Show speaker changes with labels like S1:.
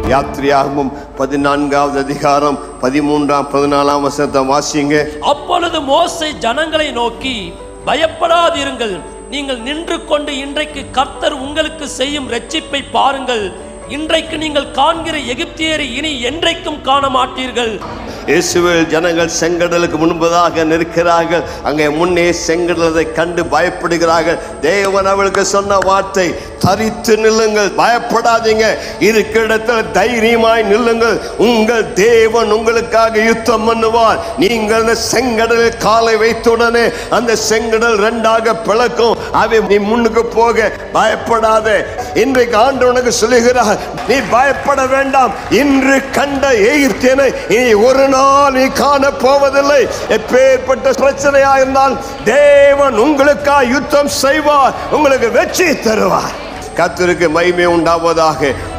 S1: யாத்திரையாகவும் பதினான்காவது அதிகாரம் பதிமூன்றாம் பதினாலாம் வசனத்தை வாசிங்க
S2: அப்பொழுது மோசே ஜனங்களை நோக்கி பயப்படாதிருங்கள் நீங்கள் நின்று கொண்டு இன்றைக்கு கர்த்தர் உங்களுக்கு செய்யும் ரட்சிப்பை பாருங்கள் இன்றைக்கு நீங்கள் காண்கிற எகிப்தியரை இனி என்றைக்கும் காண மாட்டீர்கள்
S1: இயேசுவில் ஜனங்கள் செங்கடலுக்கு முன்பதாக நிற்கிறார்கள் அங்கே முன்னே செங்கடலை கண்டு பயப்படுகிறார்கள் தேவன் அவளுக்கு சொன்ன வார்த்தை தரித்து நில்லுங்கள் பயப்படாதீங்க இருக்கிற இடத்துல தைரியமாய் நில்லுங்கள் உங்கள் தேவன் உங்களுக்காக யுத்தம் பண்ணுவார் நீங்கள் அந்த செங்கடலில் காலை வைத்த உடனே அந்த செங்கடல் ரெண்டாக பிளக்கும் அவை நீ முன்னுக்கு போக பயப்படாத இன்றைக்கு ஆண்டு உனக்கு சொல்லுகிறார் நீ பயப்பட வேண்டாம் இன்று கண்ட எகிப்தியனை இனி ஒரு நாள் நீ காண போவதில்லை எப்பேற்பட்ட பிரச்சனையா இருந்தால் தேவன் உங்களுக்காக யுத்தம் செய்வார் உங்களுக்கு வெற்றி தருவார் கர்த்தருக்கு மகிமை உண்டாவதாக